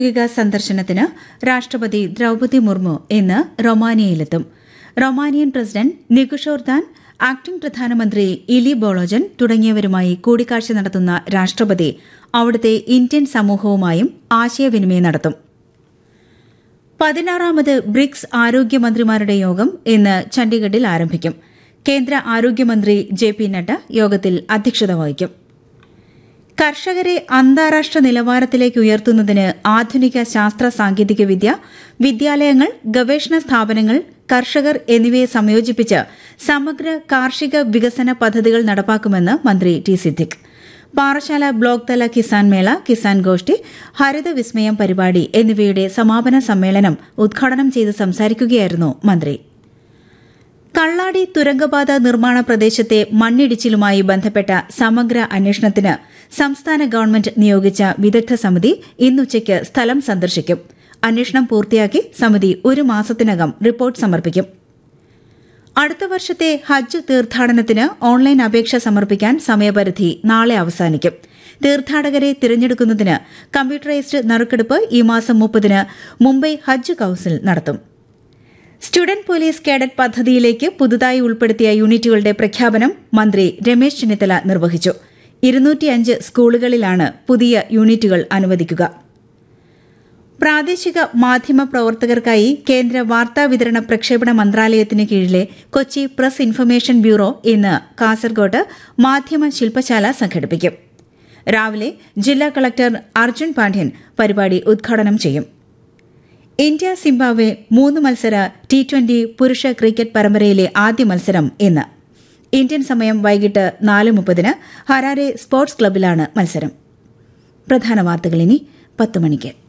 ഔദ്യോഗിക സന്ദർശനത്തിന് രാഷ്ട്രപതി ദ്രൌപതി മുർമു ഇന്ന് റൊമാനിയയിലെത്തും റൊമാനിയൻ പ്രസിഡന്റ് നിഗുഷോർദാൻ ആക്ടിംഗ് പ്രധാനമന്ത്രി ഇലി ബോളോജൻ തുടങ്ങിയവരുമായി കൂടിക്കാഴ്ച നടത്തുന്ന രാഷ്ട്രപതി അവിടുത്തെ ഇന്ത്യൻ സമൂഹവുമായും ആശയവിനിമയം നടത്തും പതിനാറാമത് ബ്രിക്സ് ആരോഗ്യമന്ത്രിമാരുടെ യോഗം ഇന്ന് ചണ്ഡീഗഡിൽ ആരംഭിക്കും കേന്ദ്ര ആരോഗ്യമന്ത്രി ജെ പി നഡ്ഡ യോഗത്തിൽ അധ്യക്ഷത വഹിക്കും കർഷകരെ അന്താരാഷ്ട്ര നിലവാരത്തിലേക്ക് ഉയർത്തുന്നതിന് ആധുനിക ശാസ്ത്ര സാങ്കേതിക വിദ്യ വിദ്യാലയങ്ങൾ ഗവേഷണ സ്ഥാപനങ്ങൾ കർഷകർ എന്നിവയെ സംയോജിപ്പിച്ച് സമഗ്ര കാർഷിക വികസന പദ്ധതികൾ നടപ്പാക്കുമെന്ന് മന്ത്രി ടി സിദ്ദിഖ് പാറശാല ബ്ലോക്ക് തല കിസാൻ മേള കിസാൻ ഗോഷ്ഠി ഹരിത വിസ്മയം പരിപാടി എന്നിവയുടെ സമാപന സമ്മേളനം ഉദ്ഘാടനം ചെയ്ത് സംസാരിക്കുകയായിരുന്നു മന്ത്രി കള്ളാടി തുരങ്കപാത നിർമ്മാണ പ്രദേശത്തെ മണ്ണിടിച്ചിലുമായി ബന്ധപ്പെട്ട സമഗ്ര അന്വേഷണത്തിന് സംസ്ഥാന ഗവൺമെന്റ് നിയോഗിച്ച വിദഗ്ധ സമിതി ഇന്നുച്ചയ്ക്ക് സ്ഥലം സന്ദർശിക്കും അന്വേഷണം പൂർത്തിയാക്കി സമിതി ഒരു മാസത്തിനകം റിപ്പോർട്ട് സമർപ്പിക്കും അടുത്ത വർഷത്തെ ഹജ്ജ് തീർത്ഥാടനത്തിന് ഓൺലൈൻ അപേക്ഷ സമർപ്പിക്കാൻ സമയപരിധി നാളെ അവസാനിക്കും തീർത്ഥാടകരെ തിരഞ്ഞെടുക്കുന്നതിന് കമ്പ്യൂട്ടറൈസ്ഡ് നറുക്കെടുപ്പ് ഈ മാസം മുപ്പതിന് മുംബൈ ഹജ്ജ് കൌൺസിൽ നടത്തും സ്റ്റുഡന്റ് പോലീസ് കേഡറ്റ് പദ്ധതിയിലേക്ക് പുതുതായി ഉൾപ്പെടുത്തിയ യൂണിറ്റുകളുടെ പ്രഖ്യാപനം മന്ത്രി രമേശ് ചെന്നിത്തല നിർവഹിച്ചു ഇരുന്നൂറ്റിയഞ്ച് സ്കൂളുകളിലാണ് പുതിയ യൂണിറ്റുകൾ അനുവദിക്കുക പ്രാദേശിക മാധ്യമ പ്രവർത്തകർക്കായി കേന്ദ്ര വാർത്താവിതരണ പ്രക്ഷേപണ മന്ത്രാലയത്തിന് കീഴിലെ കൊച്ചി പ്രസ് ഇൻഫർമേഷൻ ബ്യൂറോ ഇന്ന് കാസർഗോഡ് മാധ്യമ ശില്പശാല സംഘടിപ്പിക്കും രാവിലെ ജില്ലാ കളക്ടർ അർജുൻ പാണ്ഡ്യൻ പരിപാടി ഉദ്ഘാടനം ചെയ്യും ഇന്ത്യ സിംബാബ്വെ മൂന്ന് മത്സര ടി ട്വന്റി പുരുഷ ക്രിക്കറ്റ് പരമ്പരയിലെ ആദ്യ മത്സരം ഇന്ന് ഇന്ത്യൻ സമയം വൈകിട്ട് നാല് മുപ്പതിന് ഹരാരെ സ്പോർട്സ് ക്ലബിലാണ് മത്സരം പ്രധാന വാർത്തകൾ ഇനി പത്ത് മണിക്ക്